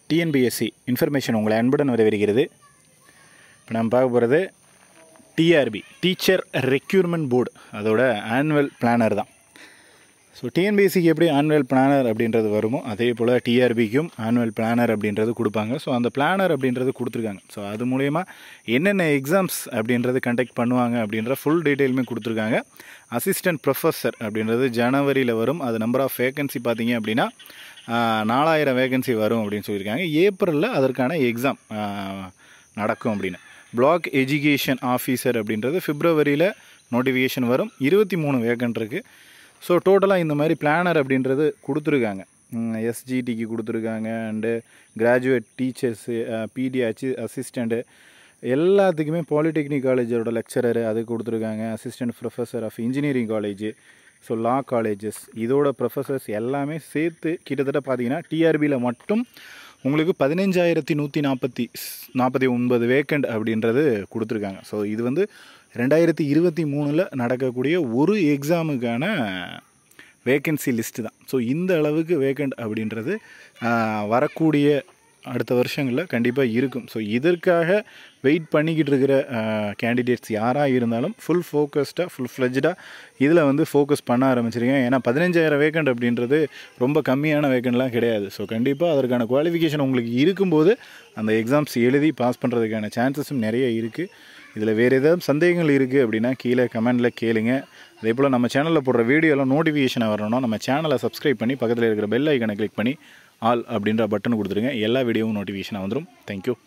TNPSC information உங்களை அன்புடன் வரவேற்கிறது இப்போ நம்ம பார்க்க போகிறது டிஆர்பி டீச்சர் ரெக்யூர்மெண்ட் போர்டு அதோட ஆனுவல் பிளானர் தான் ஸோ டிஎன்பிஎஸ்சிக்கு எப்படி ஆனுவல் பிளானர் அப்படின்றது வருமோ அதே போல் டிஆர்பிக்கும் ஆனுவல் பிளானர் அப்படின்றது கொடுப்பாங்க ஸோ அந்த பிளானர் அப்படின்றது கொடுத்துருக்காங்க ஸோ அது மூலயமா என்னென்ன எக்ஸாம்ஸ் அப்படின்றது கண்டக்ட் பண்ணுவாங்க அப்படின்ற ஃபுல் டீட்டெயிலுமே கொடுத்துருக்காங்க அசிஸ்டன்ட் ப்ரொஃபஸர் அப்படின்றது ஜனவரியில் வரும் அது நம்பர் ஆஃப் வேகன்சி பார்த்தீங்க அப்படின்னா ஆஹ், நாலாயிரம் வேகன்சி வரும் அப்படின்னு சொல்லியிருக்காங்க ஏப்ரலில் அதற்கான எக்ஸாம் நடக்கும் அப்படின்னு பிளாக் எஜுகேஷன் ஆஃபீஸர் அப்படின்றது பிப்ரவரியில் நோட்டிஃபிகேஷன் வரும் இருபத்தி மூணு வேகன்ட் இருக்குது ஸோ டோட்டலாக இந்த மாதிரி பிளானர் அப்படின்றது கொடுத்துருக்காங்க எஸ்ஜிடிக்கு கொடுத்துருக்காங்க அண்டு கிராஜுவேட் டீச்சர்ஸு பிடி அச்சி அசிஸ்டண்ட்டு எல்லாத்துக்குமே பாலிடெக்னிக் காலேஜோட லெக்சரரு அது கொடுத்துருக்காங்க assistant professor of engineering college so law colleges இதோட ப்ரொஃபஸர்ஸ் எல்லாமே சேர்த்து கிட்டத்தட்ட பார்த்தீங்கன்னா டிஆர்பியில் மட்டும் உங்களுக்கு பதினஞ்சாயிரத்தி நூற்றி நாற்பத்தி நாற்பத்தி ஒன்பது வேக்கண்ட் அப்படின்றது கொடுத்துருக்காங்க ஸோ இது வந்து ரெண்டாயிரத்தி இருபத்தி மூணில் நடக்கக்கூடிய ஒரு எக்ஸாமுக்கான வேக்கன்சி லிஸ்ட்டு தான் ஸோ இந்த அளவுக்கு வேக்கண்ட் அப்படின்றது ஆஹ், வரக்கூடிய அடுத்த வருஷங்களில் கண்டிப்பாக இருக்கும் ஸோ இதற்காக வெயிட் பண்ணிக்கிட்டு இருக்கிற கேண்டிடேட்ஸ் யாராக இருந்தாலும் ஃபுல் ஃபோக்கஸ்டாக ஃபுல் ஃப்ளெஜ்டாக இதில் வந்து ஃபோக்கஸ் பண்ண ஆரம்பிச்சிருக்கேன் ஏன்னா பதினஞ்சாயிரம் வேக்கண்ட் அப்படின்றது ரொம்ப கம்மியான வேக்கண்ட்லாம் கிடையாது ஸோ கண்டிப்பாக அதற்கான குவாலிஃபிகேஷன் உங்களுக்கு இருக்கும்போது அந்த எக்ஸாம்ஸ் எழுதி பாஸ் பண்ணுறதுக்கான சான்சஸும் நிறைய இருக்குது இதில் வேறு ஏதாவது சந்தேகங்கள் இருக்குது அப்படின்னா கீழே கமெண்டில் கேளுங்க அதே போல் நம்ம சேனலில் போடுற வீடியோலாம் நோட்டிஃபிகேஷனை வரணும்னா நம்ம சேனலை சப்ஸ்கிரைப் பண்ணி பக்கத்தில் இருக்கிற பெல் ஐக்கனை கிளிக் பண்ணி ஆல் அப்படின்ற பட்டன் கொடுத்துருங்க எல்லா வீடியோவும் நோட்டிஃபிகேஷனாக வந்துடும் தேங்க்யூ